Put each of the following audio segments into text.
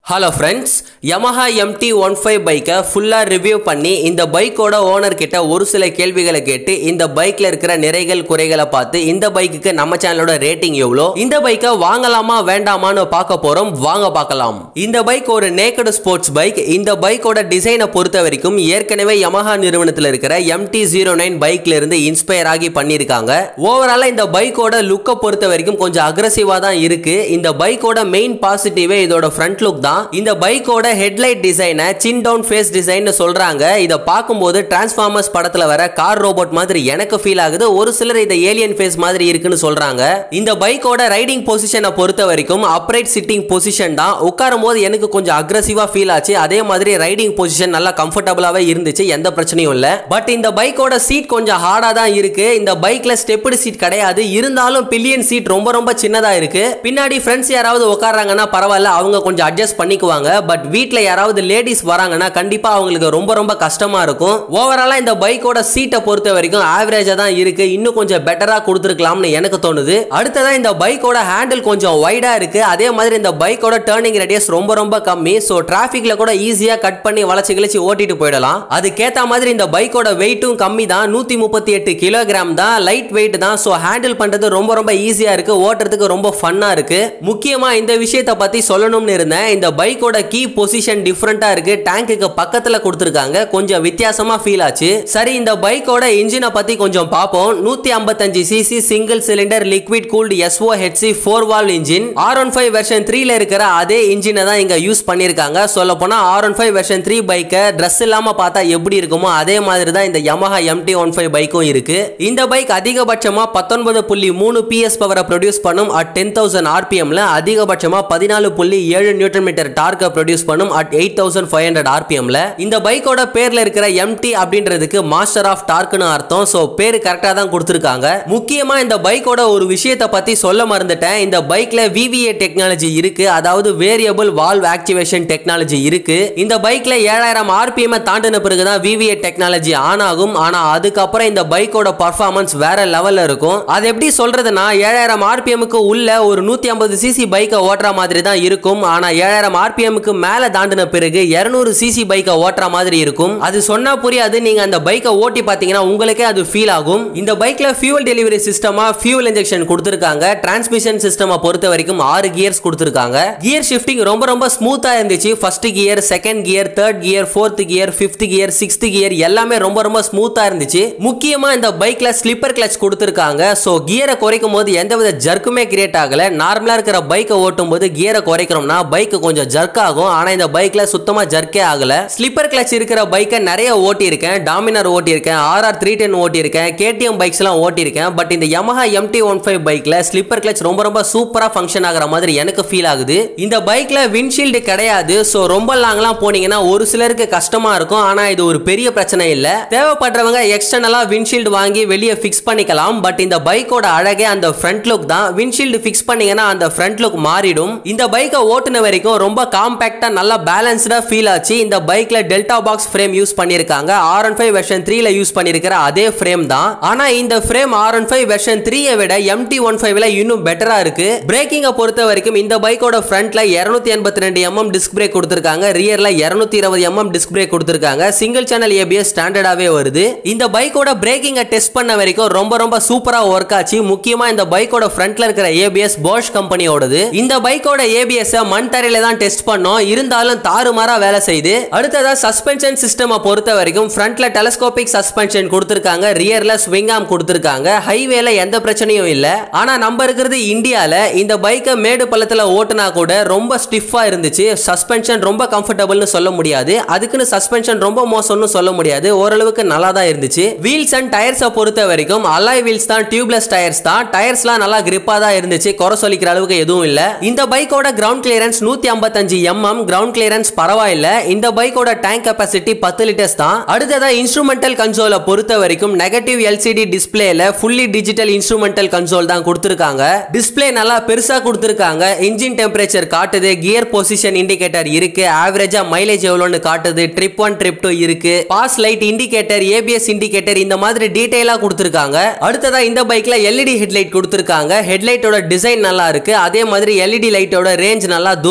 hello friends Yamaha MT one five பைக்கை ஃபுல்லாக review பண்ணி இந்த பைக்கோட ஓனர் கிட்ட ஒரு சில கேள்விகளை கேட்டு இந்த பைக்கில் இருக்கிற நிறைகள் குறைகளை பார்த்து இந்த பைக்குக்கு நம்ம சேனலோட ரேட்டிங் எவ்வளோ இந்த பைக்கை வாங்கலாமா வேண்டாமான்னு பார்க்க போகிறோம் வாங்க பார்க்கலாம் இந்த பைக் ஒரு நேக்கடு ஸ்போர்ட்ஸ் பைக் இந்த பைக்கோட டிசைனை பொறுத்த வரைக்கும் ஏற்கனவே Yamaha நிறுவனத்தில் இருக்கிற MT ஜீரோ நைன் பைக்ல இருந்து இன்ஸ்பயர் ஆகி பண்ணியிருக்காங்க ஓவராலாக இந்த பைக்கோட லுக்கை பொறுத்த வரைக்கும் கொஞ்சம் அக்ரஸிவாக தான் இருக்கு இந்த பைக்கோட மெயின் பாசிட்டிவே இதோட ஃப்ரண்ட் லுக் தான் இந்த பைக்கோட ஹெட்லைட் டிசைனை சின் டவுன் ஃபேஸ் டிசைன் சொல்றாங்க இதை பார்க்கும்போது டிரான்ஸ்ஃபார்மர்ஸ் படத்துல வர கார் ரோபோட் மாதிரி எனக்கு ஃபீல் ஆகுது ஒரு சிலர் இதை ஏலியன் ஃபேஸ் மாதிரி இருக்குன்னு சொல்றாங்க இந்த பைக்கோட ரைடிங் பொசிஷனை பொறுத்த வரைக்கும் அப்ரைட் சிட்டிங் பொசிஷன் தான் உட்காரும் போது எனக்கு கொஞ்சம் அக்ரஸிவா ஃபீல் ஆச்சு அதே மாதிரி ரைடிங் பொசிஷன் நல்லா கம்ஃபர்டபுளாவே இருந்துச்சு எந்த பிரச்சனையும் இல்ல பட் இந்த பைக்கோட சீட் கொஞ்சம் ஹார்டா தான் இருக்கு இந்த பைக்ல ஸ்டெப்டு சீட் கிடையாது இருந்தாலும் பில்லியன் சீட் ரொம்ப ரொம்ப சின்னதா இருக்கு பின்னாடி ஃப்ரெண்ட்ஸ் யாராவது உட்கார்றாங்கன்னா பரவாயில்ல அவங்க கொஞ்சம் அட்ஜஸ்ட் பண்ணிக்குவாங்க பட் வீட்ல யாராவது லேடிஸ் வராங்கன்னா கண்டிப்பா அவங்களுக்கு ரொம்ப ரொம்ப கஷ்டமா இருக்கும் ஓவராலா இந்த பைக்கோட சீட்டை பொறுத்த வரைக்கும் ஆவரேஜா தான் இருக்கு இன்னும் கொஞ்சம் பெட்டரா கொடுத்துருக்கலாம்னு எனக்கு தோணுது அடுத்ததா இந்த பைக்கோட ஹேண்டில் கொஞ்சம் வைடா இருக்கு அதே மாதிரி இந்த பைக்கோட டேர்னிங் ரேடியஸ் ரொம்ப ரொம்ப கம்மி ஸோ டிராஃபிக்ல கூட ஈஸியா கட் பண்ணி வளைச்சு கிழிச்சு ஓட்டிட்டு போயிடலாம் அதுக்கேத்த மாதிரி இந்த பைக்கோட வெயிட்டும் கம்மி தான் நூத்தி முப்பத்தி எட்டு கிலோகிராம் தான் லைட் வெயிட் தான் ஸோ ஹேண்டில் பண்றது ரொம்ப ரொம்ப ஈஸியா இருக்கு ஓட்டுறதுக்கு ரொம்ப ஃபன்னா இருக்கு முக்கியமா இந்த விஷயத்தை பத்தி சொல்லணும்னு இருந்தேன் இந்த பைக்கோட கீ பொசிஷன் டிஃப்ரெண்டா இருக்கு டேங்குக்கு பக்கத்துல கொடுத்துருக்காங்க கொஞ்சம் வித்தியாசமா ஃபீல் ஆச்சு சரி இந்த பைக்கோட இன்ஜினை பத்தி கொஞ்சம் பார்ப்போம் நூத்தி ஐம்பத்தஞ்சு cc single cylinder liquid cooled S O H C four valve engine R one five version த்ரீல இருக்கிற அதே இன்ஜினை தான் இங்க யூஸ் பண்ணிருக்காங்க சொல்ல போனா R one five version three பைக்கை ட்ரெஸ் இல்லாம பார்த்தா எப்படி இருக்குமோ அதே மாதிரி தான் இந்த Yamaha MT ஒன் ஃபைவ் பைக்கும் இருக்கு இந்த பைக் அதிகபட்சமா பத்தொன்பது புள்ளி மூணு பிஎஸ் பவரை ப்ரொடியூஸ் பண்ணும் அட் டென் தௌசண்ட் ஆர்பிஎம்ல அதிகபட்சமா பதினாலு புள்ளி ஏழு நியூட்டன் மீட்டர் டார்க்கை ப்ரொடியூஸ் பண்ணும் at eight thousand five hundred ஆர்பிஎம்ல இந்த பைக்கோட பேர்ல இருக்கிற MT அப்படின்றதுக்கு மாஸ்டர் ஆஃப் டார்க்னு அர்த்தம் ஸோ பேரு கரெக்டாக தான் கொடுத்துருக்காங்க முக்கியமா இந்த பைக்கோட ஒரு விஷயத்தை பத்தி சொல்ல மறந்துட்டேன் இந்த பைக்ல VVA டெக்னாலஜி இருக்கு அதாவது வேரியபிள் வால்வ் ஆக்டிவேஷன் டெக்னாலஜி இருக்கு இந்த பைக்ல ஏழாயிரம் ஆர்பிஎம் தாண்டின பிறகுதான் VVA டெக்னாலஜி ஆன் ஆகும் ஆனா அதுக்கப்புறம் இந்த பைக்கோட பர்ஃபார்மன்ஸ் வேற லெவல்ல இருக்கும் அது எப்படி சொல்றதுன்னா ஏழாயிரம் ஆர்பிஎம்க்கு உள்ள ஒரு நூத்தி ஐம்பது சிசி பைக்கை ஓட்டுற மாதிரி தான் இருக்கும் ஆனா ஏழாயிரம் ஆர்பிஎம்க்கு மேல தாண்டின பிறகு இருநூறு சிசி பைக்கை ஓட்டுற மாதிரி இருக்கும் அது சொன்னா புரியாது நீங்க அந்த பைக்கை ஓட்டி பாத்தீங்கன்னா உங்களுக்கே அது ஃபீல் ஆகும் இந்த பைக்ல ஃபியூல் டெலிவரி சிஸ்டமா ஃபியூல் இன்ஜெக்ஷன் கொடுத்துருக்காங்க டிரான்ஸ்மிஷன் சிஸ்டமை பொறுத்த வரைக்கும் ஆறு கியர்ஸ் கொடுத்துருக்காங்க கியர் ஷிஃப்டிங் ரொம்ப ரொம்ப ஸ்மூத்தா இருந்துச்சு first gear second gear third gear fourth gear fifth gear sixth gear எல்லாமே ரொம்ப ரொம்ப ஸ்மூத்தா இருந்துச்சு முக்கியமா இந்த பைக்ல ஸ்லிப்பர் கிளச் கொடுத்துருக்காங்க ஸோ கியரை குறைக்கும் போது எந்தவித ஜர்க்குமே கிரியேட் ஆகல நார்மலா இருக்கிற பைக்கை ஓட்டும் போது கியரை குறைக்கிறோம்னா பைக் கொஞ்சம் ஜர்க் ஆகும் ஆனா இந்த பைக்ல சுத்தமா ஜர்க்கே ஆகல ஸ்லிப்பர் கிளச் இருக்கிற பைக்கை நிறைய ஓட்டி இருக்கேன் டாமினர் ஓட்டி இருக்கேன் ஆர்ஆர் த்ரீ டென் ஓட்டி இருக்கேன் கேடிஎம் பைக்ஸ் எல்லாம் ஓட்டி இருக்கேன் பட் இந்த Yamaha MT ஒன் ஃபைவ் பைக்ல ஸ்லிப்பர் கிளச் ரொம்ப ரொம்ப சூப்பரா ஃபங்க்ஷன் ஆகிற மாதிரி எனக்கு ஃபீல் ஆகுது இந்த பைக்ல விண்ட்ஷீல்டு கிடையாது ஸோ ரொம்ப லாங்லாம் போனீங்கன்னா ஒரு சிலருக்கு கஷ்டமா இருக்கும் ஆனா இது ஒரு பெரிய பிரச்சனை இல்ல தேவைப்படுறவங்க எக்ஸ்டர்னலா விண்ட்ஷீல்டு வாங்கி வெளியே ஃபிக்ஸ் பண்ணிக்கலாம் பட் இந்த பைக்கோட அழகே அந்த ஃப்ரண்ட் லுக் தான் விண்ட்ஷீல்டு ஃபிக்ஸ் பண்ணீங்கன்னா அந்த ஃப்ரண்ட் லுக் மாறிடும் இந்த பைக்கை ஓட்டுன வரைக்கும் ரொம்ப காம்பாக்டா நல்லா பேலன்ஸ்டா ஃபீல் ஆச்சு இந்த பைக்ல டெல்டா பாக்ஸ் ஃப்ரேம் யூஸ் பண்ணிருக்காங்க ஆர் ஒன் ஃபைவ் வெர்ஷன் த்ரீல யூஸ் பண்ணிருக்கிற அதே ஃப்ரேம் தான் ஆனா இந்த frame R one five version த்ரீயை விட எம்டி ஒன் ஃபைவ்ல இன்னும் பெட்டரா இருக்கு பிரேக்கிங்கை பொறுத்த வரைக்கும் இந்த பைக்கோட ஃப்ரண்ட்ல இருநூத்தி எண்பத்தி ரெண்டு எம்எம் டிஸ்க் பிரேக் கொடுத்துருக்காங்க ரியர்ல இருநூத்தி இருபது எம்எம் டிஸ்க் பிரேக் கொடுத்துருக்காங்க சிங்கிள் சேனல் ஏபிஎஸ் ஸ்டாண்டர்டாவே வருது இந்த பைக்கோட பிரேக்கிங்கை டெஸ்ட் பண்ண வரைக்கும் ரொம்ப ரொம்ப சூப்பரா ஒர்க் ஆச்சு முக்கியமா இந்த பைக்கோட ஃப்ரண்ட்ல இருக்கிற ஏபிஎஸ் போஷ் கம்பெனியோடது இந்த பைக்கோட ஏபிஎஸ் மண் தரையில தான் டெஸ்ட் பண்ணோம் இருந்தாலும் தாறுமாறா வேலை செய்யுது அடுத்ததா சஸ்பென்ஷன் சிஸ்டமை பொறுத்த வரைக்கும் ஃப்ரண்ட்ல டெலஸ்கோபிக் சஸ்பென்ஷன் கொடுத்துருக்காங்க ரியர்ல ஸ்விங் ஆம் கொடுத்துருக்காங்க ஹைவேல எந்த பிரச்சனையும் இல்ல ஆனா நம்ம இருக்கிறது இந்தியால இந்த பைக்கை மேடு பள்ளத்துல ஓட்டுனா கூட ரொம்ப ஸ்டிஃபா இருந்துச்சு சஸ்பென்ஷன் ரொம்ப கம்ஃபர்டபுள்னு சொல்ல முடியாது அதுக்குன்னு சஸ்பென்ஷன் ரொம்ப மோசம்னு சொல்ல முடியாது ஓரளவுக்கு நல்லா தான் இருந்துச்சு வீல்ஸ் அண்ட் டயர்ஸை பொறுத்த வரைக்கும் அலாய் வீல்ஸ் தான் டியூப்லெஸ் டயர்ஸ் தான் டயர்ஸ்லாம் நல்லா கிரிப்பா தான் இருந்துச்சு குறை சொல்லிக்கிற அளவுக்கு எதுவும் இல்ல இந்த பைக்கோட கிரவுண்ட் கிளியரன்ஸ் நூத்தி ஐம்பத்தஞ்சு எம்எம் கிரவுண்ட் கிளியரன்ஸ் பரவாயில்ல இந்த பைக்கோட டேங்க் கெப்பாசிட்டி பத்து லிட்டர்ஸ் தான் அடுத்ததா இன்ஸ்ட்ருமெண்டல் கன்சோலை பொறுத்த வரைக்கும் நெகட்டிவ் எல்சிடி டிஸ்பிளேல ஃபுல்லி டிஜிட்டல் இன்ஸ்ட்ருமெண்டல் கன்சோல் தான் கொடுத்துருக்காங்க டிஸ்பிளே நல்லா பெருசா கொடுத்துருக்காங்க இன்ஜின் டெம்பரேச்சர் காட்டுது கியர் பொசிஷன் இண்டிகேட்டர் இருக்கு ஆவரேஜா மைலேஜ் எவ்வளோன்னு காட்டுது ட்ரிப் ஒன் ட்ரிப் டூ இருக்கு pass light indicator ABS indicator இந்த மாதிரி டீடைலா கொடுத்துருக்காங்க அடுத்ததா இந்த பைக்ல எல்இடி ஹெட்லைட் கொடுத்துருக்காங்க ஹெட்லைட்டோட டிசைன் நல்லா இருக்கு அதே மாதிரி எல்இடி லைட்டோட ரேஞ்ச் நல்லா தூரமா அடி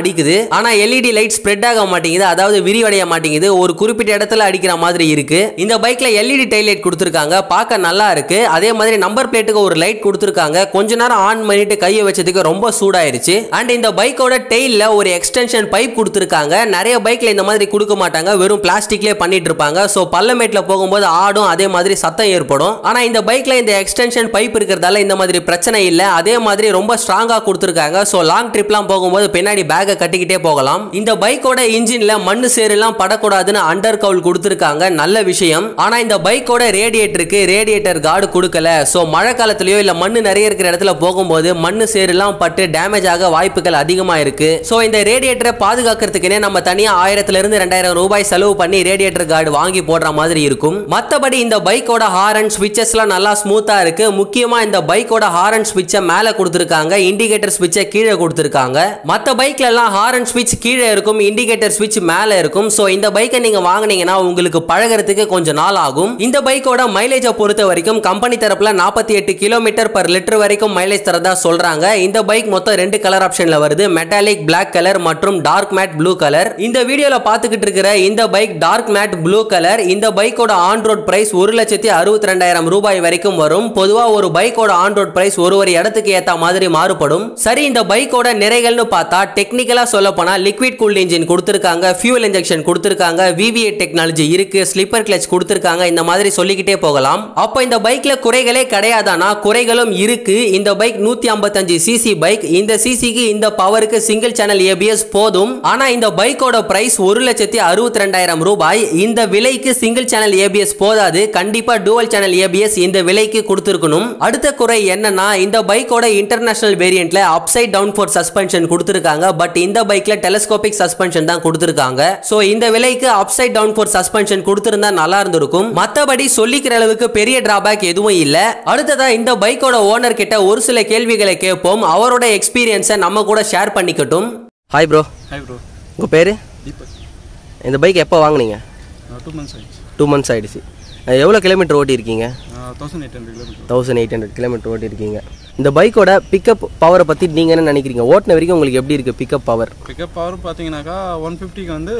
அடிக்குது ஆனா எல்இடி லைட் ஸ்ப்ரெட் ஆக மாட்டேங்குது அதாவது விரிவடைய மாட்டேங்குது ஒரு குறிப்பிட்ட இடத்துல அடிக்கிற மாதிரி இருக்கு இந்த பைக்ல எல்இடி டைல் லைட் கொடுத்துருக்காங்க பார்க்க நல்லா இருக்கு அதே மாதிரி நம்பர் பிளேட்டுக்கு ஒரு லைட் கொடுத்துருக்காங்க கொஞ்ச நேரம் ஆன் பண்ணிட்டு கையை வச்சதுக்கு ரொம்ப சூடாயிருச்சு அண்ட் இந்த பைக்கோட டெய்ல ஒரு எக்ஸ்டென்ஷன் பைப் கொடுத்துருக்காங்க நிறைய பைக்ல இந்த மாதிரி கொடுக்க மாட்டாங்க வெறும் பிளாஸ்டிக்லேயே பண்ணிட்டு இருப்பாங்க ஸோ பள்ளமேட்ல போகும்போது ஆடும் அதே மாதிரி சத்தம் ஏற்படும் ஆனா இந்த பைக்ல இந்த எக்ஸ்டென்ஷன் பைப் இருக்கிறதால இந்த மாதிரி பிரச்சனை இல்லை அதே மாதிரி ரொம்ப ஸ்ட்ராங்கா கொடுத்துருக்காங்க ஸோ லாங் ட்ரிப்லாம் போகும்போது பின்னாடி பேக்கை கட்டிக்கிட்டே போகலாம் இந்த பைக்கோட இன்ஜின்ல மண்ணு சேருலாம் படக்கூடாதுன்னு அண்டர் கவுல் கொடுத்துருக்காங்க நல்ல விஷயம் ஆனா இந்த பைக்கோட ரேடியேட்டருக்கு ரேடியேட்டர் கார்டு கொடுக்கல ஸோ மழை காலத்துலயோ இல்ல மண்ணு நிறைய இருக்கிற இடத்துல போகும்போது மண்ணு சேருலாம் பட்டு டேமேஜ் ஆக வாய்ப்புகள் அதிகமா இருக்கு ஸோ இந்த ரேடியேட்டரை பாதுகாக்கிறதுக்குனே நம்ம தனியா ஆயிரத்துல இருந்து ரெண்டாயிரம் ரூபாய் செலவு பண்ணி ரேடியேட்டர் கார்டு வாங்கி போடுற மாதிரி இருக்கும் மத்தபடி இந்த பைக்கோட ஹாரன் ஸ்விட்சஸ்லாம் நல்லா ஸ்மூத்தா இருக்கு முக்கியமா இந்த பைக்கோட ஹாரன் ஸ்விட்சை மேல கொடுத்துருக்காங்க இண்டிகேட்டர் ஸ்விட்சை கீழே கொடுத்துருக்காங்க மத்த பைக்ல எல்லாம் ஹாரன் ஸ்விட்ச் கீழே இருக்கும் இண்டிகேட்டர் ஸ்விட்ச் மேல இருக்கும் ஸோ இந்த பைக்கை நீங்க வாங்குனீங்கன்னா உங்களுக்கு பழகிறதுக்கு கொஞ்சம் நாள் ஆகும் இந்த பைக்கோட மைலேஜை பொறுத்த வரைக்கும் கம்பெனி தரப்புல நாற்பத்தி எட்டு கிலோமீட்டர் பர் லிட்டர் வரைக்கும் மைலேஜ் தரதா சொல்றாங்க இந்த பைக் மொத்தம் ரெண்டு கலர் ஆப்ஷன்ல வருது மெட்டாலிக் Black கலர் மற்றும் டார்க் மேட் ப்ளூ கலர் இந்த வீடியோல பாத்துக்கிட்டு இருக்கிற இந்த bike dark matte blue colour இந்த பைக்கோட ஆன் ரோட் பிரைஸ் ஒரு லட்சத்தி அறுபத்தி ரெண்டாயிரம் ரூபாய் வரைக்கும் வரும் பொதுவா ஒரு பைக்கோட ஆன் ரோட் பிரைஸ் ஒரு ஒரு இடத்துக்கு ஏத்த மாதிரி மாறுபடும் சரி இந்த பைக்கோட நிறைகள்னு பார்த்தா டெக்னிக்கலா சொல்ல போனா லிக்விட் கூல்ட் இன்ஜின் கொடுத்துருக்காங்க ஃபியூல் இன்ஜெக்ஷன் கொடுத்துருக்காங்க விவிஏ டெக்னாலஜி இருக்கு ஸ்லிப்பர் கிளச் கொடுத்துருக்காங்க இந்த மாதிரி சொல்லிக்கிட்டே போகலாம் அப்போ இந்த பைக்ல குறைகளே கிடையாதானா குறைகளும் இருக்கு இந்த பைக் நூத்தி ஐம்பத்தஞ்சு சிசி பைக் இந்த சிசிக்கு இந்த பவருக்கு சிங்கிள் சேனல் ஏபிஎஸ் போதும் ஆனா இந்த பைக்கோட பிரைஸ் ஒரு லட்சத்தி அறுபத்தி ரெண்டாயிரம் ரூபாய் இந்த விலைக்கு சிங்கிள் சேனல் ஏபிஎஸ் போதாது கண்டிப்பா டூவல் சேனல் ஏபிஎஸ் இந்த விலைக்கு கொடுத்துருக்கணும் அடுத்த குறை என்னன்னா இந்த பைக்கோட இன்டர்நேஷனல் வேரியண்ட்ல அப்சைட் டவுன் ஃபோர் சஸ்பென்ஷன் கொடுத்துருக்காங்க பட் இந்த பைக்ல டெலஸ்கோபிக் சஸ்பென்ஷன் தான் கொடுத்துருக்காங்க சோ இந்த விலைக்கு அப்சைட் டவுன் ஃபோர் சஸ்பென்ஷன் கொடுத்திருந்தா நல்லா இருந்திருக்கும் மத்தபடி சொல்லிக்கிற அளவுக்கு பெரிய டிராபேக் எதுவும் இல்ல அடுத்ததா இந்த பைக்கோட ஓனர் கிட்ட ஒரு சில கேள்விகளை கேட்போம் அவரோட எக்ஸ்பீரியன்ஸை நம்ம கூட ஷேர் பண்ணிக்கட்டும் ஹாய் ப்ரோ ஹாய் ப்ரோ உங்க பேரு தீபக் இந்த பைக் எப்போ வாங்குனீங்க டூ மந்த்ஸ் ஆயிடுச்சு டூ மந்த்ஸ் ஆயிடுச்சு எவ்வளோ கிலோமீட்டர் ஓட்டியிருக்கீங்க thousand eight hundred kilometre thousand eight hundred kilometre ஓட்டியிருக்கீங்க இந்த பைக்கோட பிக்கப் பவரை பற்றி நீங்கள் என்ன நினைக்கிறீங்க ஓட்டின வரைக்கும் உங்களுக்கு எப்படி இருக்குது பிக்கப் பவர் பிக்கப் பவர் பார்த்தீங்கன்னாக்கா ஒன் ஃபிஃப்டிக்கு வந்து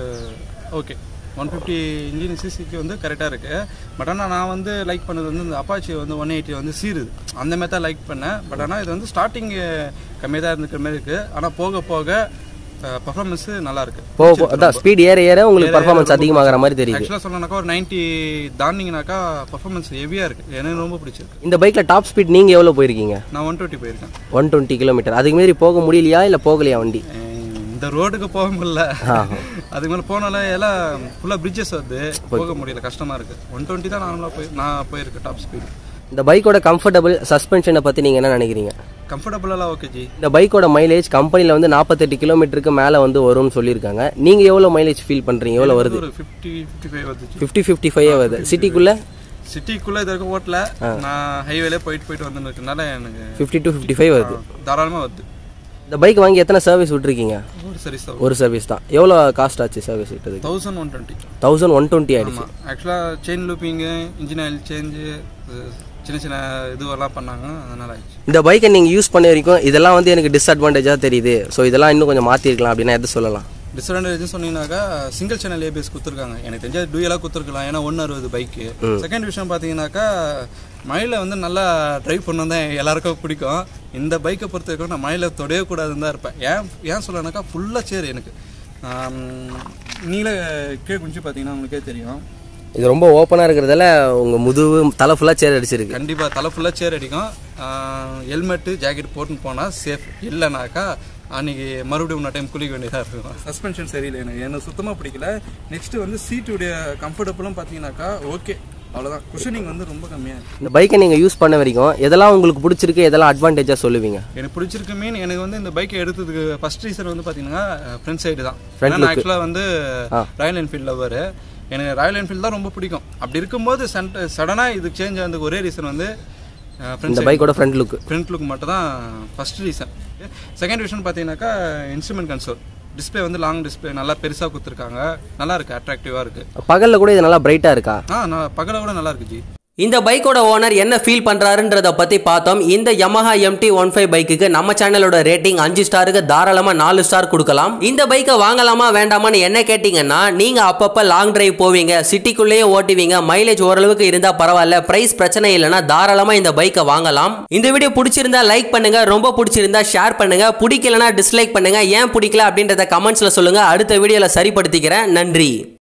ஓகே ஒன் ஃபிஃப்டி இன்ஜின் சிசிக்கு வந்து கரெக்டாக இருக்குது பட் ஆனால் நான் வந்து லைக் பண்ணது வந்து இந்த அப்பாச்சி வந்து ஒன் எயிட்டி வந்து சீருது அந்த மாதிரி தான் லைக் பண்ணேன் பட் ஆனால் இது வந்து ஸ்டார்டிங் கம்மியாக தான் இருந்துக்கிற மாதிரி இருக்குது ஆனால் போக போக பர்ஃபார்மன்ஸ் நல்லா இருக்கு போ போ- அதான் ஸ்பீட் ஏற ஏற உங்களுக்கு பர்ஃபார்மன்ஸ் அதிகமாகிற மாதிரி தெரியுது ஆக்சுவலாக சொல்லணும்னாக்கா ஒரு நைன்ட்டி தாண்டிங்கனாக்கா பர்ஃபார்மன்ஸ் ஹெவியாக இருக்குது எனக்கு ரொம்ப பிடிச்சிருக்கு இந்த பைக்கில் டாப் ஸ்பீட் நீங்கள் எவ்வளோ போயிருக்கீங்க நான் ஒன் டுவெண்ட்டி போயிருக்கேன் ஒன் டுவெண்ட்டி கிலோமீட்டர் அதுக்கு மாரி போக முடியலையா இல்லை போகலையா வண்டி அஹ் இந்த ரோடுக்கு போக முடியல அதுக்கு மேலே போனால எல்லாம் ஃபுல்லாக பிரிட்ஜஸ் வருது போக முடியல கஷ்டமா இருக்கு ஒன் டுவெண்ட்டி தான் நார்மலாக போய் நான் போயிருக்கேன் டாப் ஸ்பீடு இந்த பைக்கோட கம்ஃபர்டபுள் சஸ்பென்ஷனை பற்றி நீங்கள் என்ன நினைக்கிறீங்க கம்ஃபர்டபுளாக ஓகே ஜி இந்த பைக்கோட மைலேஜ் கம்பெனியில் வந்து நாற்பத்தெட்டு கிலோமீட்டருக்கு மேலே வந்து வரும்னு சொல்லியிருக்காங்க நீங்கள் எவ்வளோ மைலேஜ் ஃபீல் பண்ணுறீங்க எவ்வளோ வருது ஒரு ஃபிஃப்டி ஃபிஃப்டி ஃபைவ் வந்துச்சு ஃபிஃப்டி ஃபிஃப்டி ஃபைவ் வருது சிட்டிக்குள்ளே சிட்டிக்குள்ளே இது வரைக்கும் ஓட்டல நான் ஹைவேலே போயிட்டு போயிட்டு வந்துன்னு இருக்கனால எனக்கு ஃபிஃப்டி டு ஃபிஃப்டி ஃபைவ் வருது தாராளமாக வருது இந்த பைக் வாங்கி எத்தனை சர்வீஸ் விட்டுருக்கீங்க ஒரு சரி சார் ஒரு சர்வீஸ் தான் எவ்வளோ காஸ்ட் ஆச்சு சர்வீஸ் விட்டதுக்கு thousand one twenty thousand one twenty ஆயிடுச்சு ஆமாம் ஆக்சுவலாக chain lubing engine oil change சின்ன சின்ன இதுவெல்லாம் பண்ணாங்க அதனால ஆயிடுச்சு இந்த பைக்கை நீங்கள் யூஸ் பண்ண வரைக்கும் இதெல்லாம் வந்து எனக்கு டிஸ்அட்வான்டேஜாக தெரியுது ஸோ இதெல்லாம் இன்னும் கொஞ்சம் மாற்றிருக்கலாம் அப்படின்னா எது சொல்லலாம் டிஸ்அட்வான்டேஜ் சொன்னீங்கன்னாக்கா சிங்கிள் சேனல் ஏபிஎஸ் கொடுத்துருக்காங்க எனக்கு தெரிஞ்ச டூயலாக கொடுத்துருக்கலாம் ஏன்னா ஒன்று அறுபது பைக்கு செகண்ட் விஷயம் பார்த்தீங்கன்னாக்கா மழையில் வந்து நல்லா டிரைவ் பண்ண தான் எல்லாருக்கும் பிடிக்கும் இந்த பைக்கை பொறுத்த வரைக்கும் நான் மழையில் தொடவே கூடாதுன்னு தான் இருப்பேன் ஏன் ஏன் சொல்லனாக்கா ஃபுல்லாக சேர் எனக்கு ஆம், நீல கீழே குஞ்சு பார்த்தீங்கன்னா உங்களுக்கே தெரியும் இது ரொம்ப ஓப்பனாக இருக்கிறதால உங்கள் முதுகு தலை ஃபுல்லாக சேர் அடிச்சிருக்கு கண்டிப்பாக தலை ஃபுல்லாக சேர் அடிக்கும் ஹெல்மெட்டு ஜாக்கெட் போட்டுன்னு போனால் சேஃப் இல்லைனாக்கா அன்னைக்கு மறுபடியும் இன்னொரு டைம் குளிக்க வேண்டியதாக இருக்கும் சஸ்பென்ஷன் சரியில்லை எனக்கு எனக்கு சுத்தமாக பிடிக்கல நெக்ஸ்ட் வந்து சீட்டுடைய கம்ஃபர்டபுளும் பார்த்தீங்கன்னாக்கா ஓகே அவ்வளோதான் குஷனிங் வந்து ரொம்ப கம்மியாக இருக்கு இந்த பைக்கை நீங்கள் யூஸ் பண்ண வரைக்கும் எதெல்லாம் உங்களுக்கு பிடிச்சிருக்கு எதெல்லாம் அட்வான்டேஜாக சொல்லுவீங்க எனக்கு பிடிச்சிருக்கு மீன் எனக்கு வந்து இந்த பைக்கை எடுத்ததுக்கு ஃபர்ஸ்ட் ரீசன் வந்து பார்த்தீங்கன்னா ஃப்ரண்ட் சைடு தான் Front நான் ஆக்சுவலாக வந்து ராயல் என்ஃபீல்ட் லவர் எனக்கு ராயல் என்ஃபீல்ட் தான் ரொம்ப பிடிக்கும் அப்படி இருக்கும்போது சடனாக இது சேஞ்ச் ஆனதுக்கு ஒரே ரீசன் வந்து ஃப்ரண்ட் இந்த பைக்கோட ஃப்ரண்ட் லுக் ஃப்ரண்ட் லுக் மட்டும் தான் ஃபர்ஸ்ட் ரீசன் செகண்ட் விஷயம் பார்த்தீங்கன்னாக்கா இன்ஸ்ட்ருமெண்ட் கன்சோல் டிஸ்ப்ளே வந்து லாங் டிஸ்ப்ளே நல்லா பெருசாக கொடுத்துருக்காங்க நல்லா இருக்கு அட்ராக்டிவாக இருக்கு பகலில் கூட இது நல்லா பிரைட்டாக இருக்கா ஆ நான் பகலை விட நல்லா இருக்கு ஜி இந்த பைக்கோட ஓனர் என்ன ஃபீல் பண்றாருன்றத பத்தி பார்த்தோம் இந்த Yamaha MT ஒன் ஃபைவ் பைக்குக்கு நம்ம சேனலோட ரேட்டிங் அஞ்சு ஸ்டாருக்கு தாராளமா நாலு ஸ்டார் கொடுக்கலாம் இந்த பைக்கை வாங்கலாமா வேண்டாமான்னு என்ன கேட்டீங்கன்னா நீங்க அப்பப்ப லாங் டிரைவ் போவீங்க சிட்டிக்குள்ளேயே ஓட்டுவீங்க மைலேஜ் ஓரளவுக்கு இருந்தா பரவாயில்ல பிரைஸ் பிரச்சனை இல்லைன்னா தாராளமா இந்த பைக்கை வாங்கலாம் இந்த வீடியோ பிடிச்சிருந்தா லைக் பண்ணுங்க ரொம்ப பிடிச்சிருந்தா ஷேர் பண்ணுங்க பிடிக்கலனா டிஸ்லைக் பண்ணுங்க ஏன் பிடிக்கல அப்படின்றத கமெண்ட்ஸ்ல சொல்லுங்க அடுத்த வீடியோல சரிப்படுத்திக்கிறேன் நன்றி